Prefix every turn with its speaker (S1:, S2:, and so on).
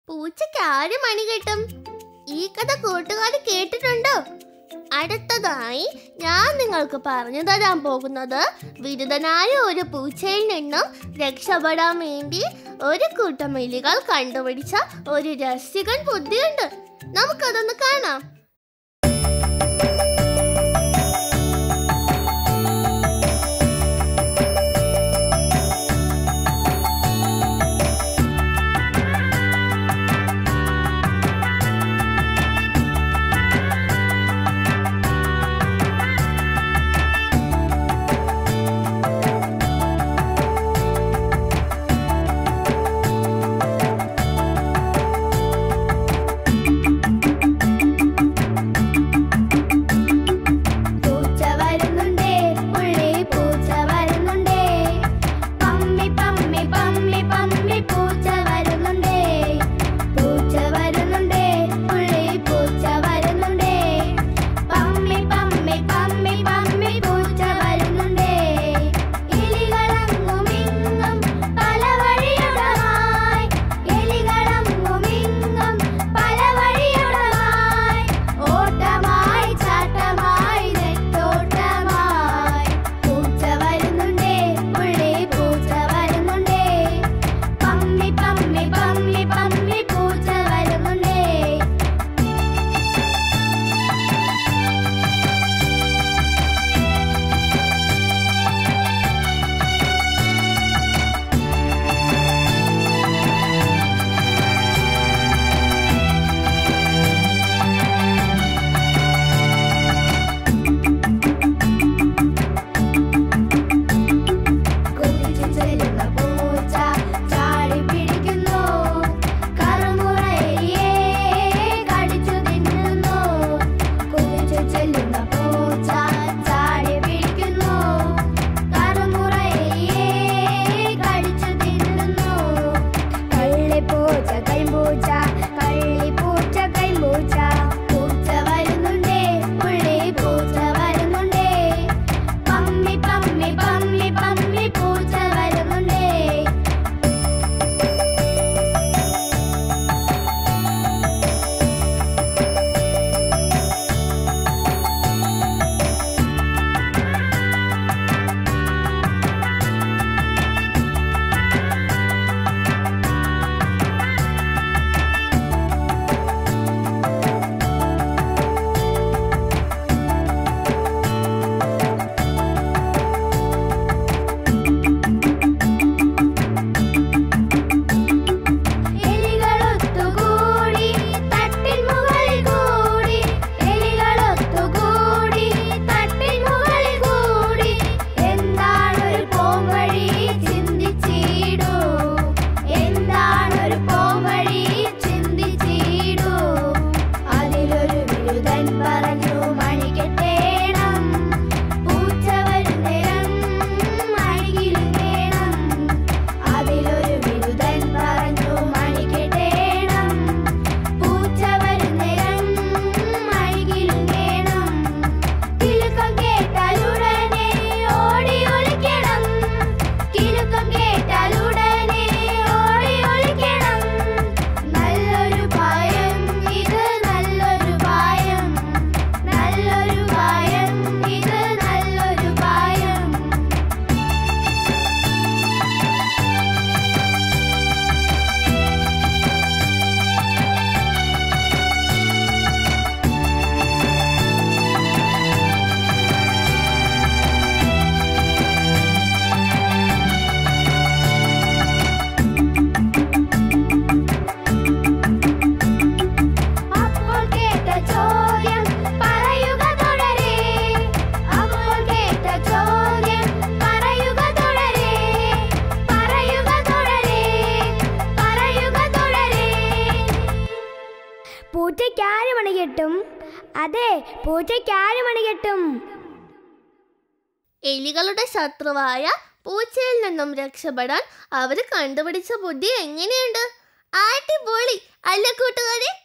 S1: പൂച്ചയ്ക്ക് ആര് മണി കെട്ടും ഈ കഥ കൂട്ടുകാർ കേട്ടിട്ടുണ്ടോ അടുത്തതായി ഞാൻ നിങ്ങൾക്ക് പറഞ്ഞു തരാൻ പോകുന്നത് ബിരുദനായ ഒരു പൂച്ചയിൽ നിന്നും രക്ഷപ്പെടാൻ വേണ്ടി ഒരു കൂട്ടം എലികൾ കണ്ടുപിടിച്ച ഒരു രസികൻ ബുദ്ധിയുണ്ട് നമുക്കതൊന്ന് കാണാം
S2: പൂച്ച വരുന്നുണ്ടേ പുള്ളി പൂച്ച വരുന്നുണ്ടേ പമ്മി പമ്മി പമ്മി പമ്മി പൂച്ച വരുന്നുണ്ടേ പൂച്ച വരുന്നുണ്ടേ പുള്ളി പൂച്ച വരുന്നുണ്ടേ പമ്മി പമ്മി പമ്മി പമ്മി പൂച്ച വരുന്നുണ്ടേ എലികളങ്ങും ഇങ്ങും പല വഴിയുടമായി എലികളങ്ങും ഇങ്ങും പല വഴിയുടമായി ഓട്ടമായി ചാട്ടമായി നെട്ടോട്ടമായി പൂച്ച വരുന്നുണ്ടേ പുള്ളി പൂച്ച വരുന്നുണ്ടേ പമ്മി പമ്മി പമ്മി പമ്മി പൂച്ച വരുന്നുണ്ടേ കുതിച്ചു ചെല്ലുന്ന പൂച്ച ചാടി പിടിക്കുന്നു കറുമുറയെ കടിച്ചു തിന്നുന്നു കുതിച്ചു ചെല്ലുന്ന പൂച്ച ചാടി പിടിക്കുന്നു കറുമുറയെ കടിച്ചു തിന്നുന്നു കള്ളിപ്പൂച്ച കൈമ്പൂച്ച കള്ളിപ്പൂച്ച കൈമ്പൂച്ച പൂച്ച വരുന്നുണ്ടേ പുള്ളി പൂച്ച വരുന്നുണ്ടേ പമ്മി പമ്മി പമ്മി പമ്മി പൂച്ച വരുന്നുണ്ടേ എലികളൊത്തുകൂടി തട്ടിൻ മുകളിൽ കൂടി എലികളൊത്തുകൂടി തട്ടിൻ മുകളിൽ കൂടി എന്താണൊരു പോംവഴി ചിന്തിച്ചിടൂ എന്താണൊരു പോംവഴി ചിന്തിച്ചിടൂ അതിലൊരു വിരുദൻ പറഞ്ഞു മണി കെട്ടേണം പൂച്ച വരുന്നേരം അരികിലും വേണം അതിലൊരു വിരുദൻ പറഞ്ഞു മണി കെട്ടേണം പൂച്ച വരുന്നേരം അരികിലും വേണം കിലുക്കം കേട്ടാൽ ഉടനെ ഓടി ഒളിക്കണം കിലുക്കം കേട്ടാൽ ഉടനെ ഓടി ഒളിക്കണം നല്ലൊരു ഭയം ഇത് നല്ലൊരു ഭയം നല്ലൊരു ഭയം ഇത് നല്ലൊരു ഭയം അപ്പോൾ കേട്ട ചോദ്യം പറയുക തുടരെ അപ്പോൾ കേട്ട ചോദ്യം പറയുക തുടരെ പറയുക തുടരെ പറയുക തുടരെ പൂച്ചയ്ക്ക് ആര് മണി കെട്ടും അതെ പൂച്ചയ്ക്ക് ആര് മണി കെട്ടും
S1: എലികളുടെ ശത്രുവായ പൂച്ചയിൽ നിന്നും രക്ഷപ്പെടാൻ അവർ കണ്ടുപിടിച്ച ബുദ്ധി എങ്ങനെയുണ്ട് അടിപൊളി അല്ല കൂട്ടുകാരെ